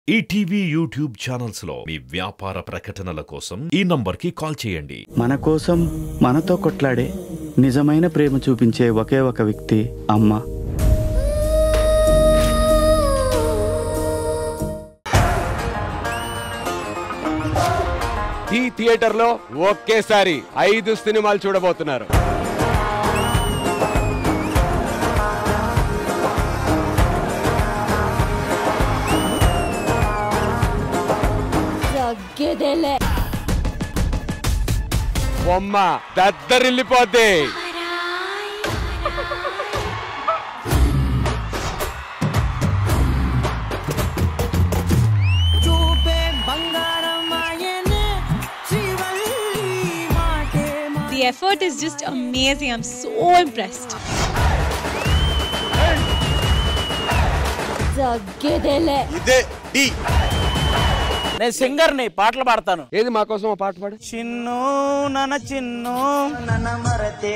ETV YouTube channels లో మీ వ్యాపార ప్రకటనల కోసం ఈ నంబర్కి కాల్ చేయండి మన కోసం మనతో కొట్లాడే నిజమైన ప్రేమ చూపించే ఒకే ఒక వ్యక్తి అమ్మ ఈ థియేటర్ లో ఒకేసారి ఐదు సినిమాలు చూడబోతున్నారు తగ్గేదేలే బొమ్మ దద్దరిల్లిపోద్ది చూపే బంగారం ఆయనే శ్రీవల్లి మాటే మా The effort is just amazing. I'm so impressed. తగ్గేదేలే నేను సింగర్ని పాటలు పాడతాను ఏది మా కోసం ఆ పాట పాడు చిన్ను నన చిన్ను నన మరతే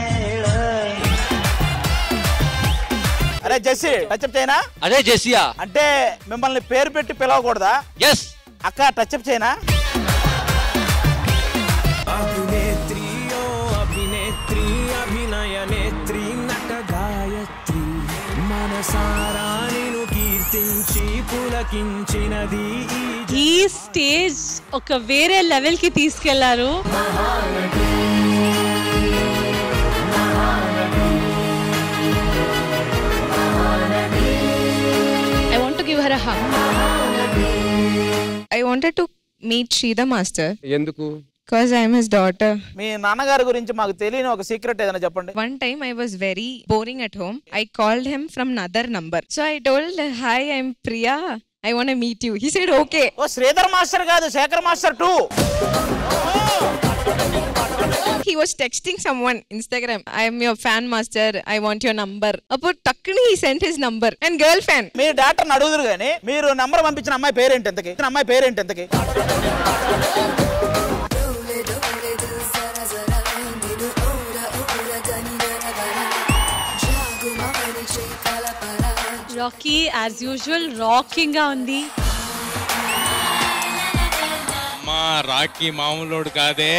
అరే జెస్సీ టచ్అప్ చేయనా అదే జెసియా అంటే మిమ్మల్ని పేరు పెట్టి పిలవకూడదా ఎస్ అక్క టచ్అప్ చేయనా అభినేత్రి ఓ అభినేత్రి అభినయ నేత్రి నట గాయత్రి మనసారా నిన్ను కీర్తించి పులకించినది ఈ ఈ స్టేజ్ ఒక వేరే లెవెల్ కి తీసుకెళ్లారు I want to give her a hug. I wanted to meet Sridhar Master ఎందుకు because I am his daughter. మీ నాన్నగారి గురించి మాకు తెలియని ఒక సీక్రెట్ ఏదైనా చెప్పండి One time I was very boring at home. I called him from another number. So I told, Hi, I'm Priya. I want to meet you. He said, Okay. ఓ Sridhar master కాదు Sekhar master too He was texting someone Instagram. I'm your fan master. I want your number. About tuckni he sent his number and girl fan. మీ డాక్టర్ని అడుగుదురు కానీ మీరు number పంపించిన అమ్మాయి పేరేంటి ఎంతకి అమ్మాయి పేరేంటి ఎంతకి రాకీ యాజ్ యూజువల్ రాకింగ్ గా ఉంది మా రాకీ మామూలోడు కాదే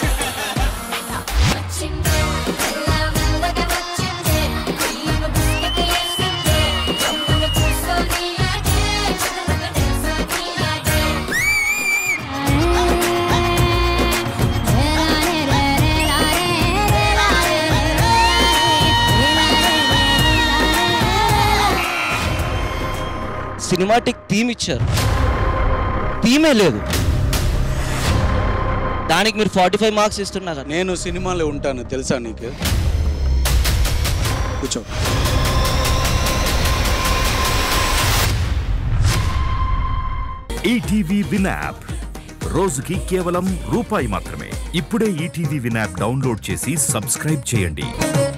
సినిమాటిక్ థీమ్ ఇచ్చారు థీమే లేదు దానికి మీరు ఫార్టీ ఫైవ్ మార్క్స్ ఇస్తున్నారు నేను సినిమాలో ఉంటాను తెలుసా నీకు కూర్చో ఈటీవీ విన్ యాప్ రోజుకి కేవలం రూపాయి మాత్రమే ఇప్పుడే ఈటీవీ విన్ యాప్ డౌన్లోడ్ చేసి సబ్స్క్రైబ్ చేయండి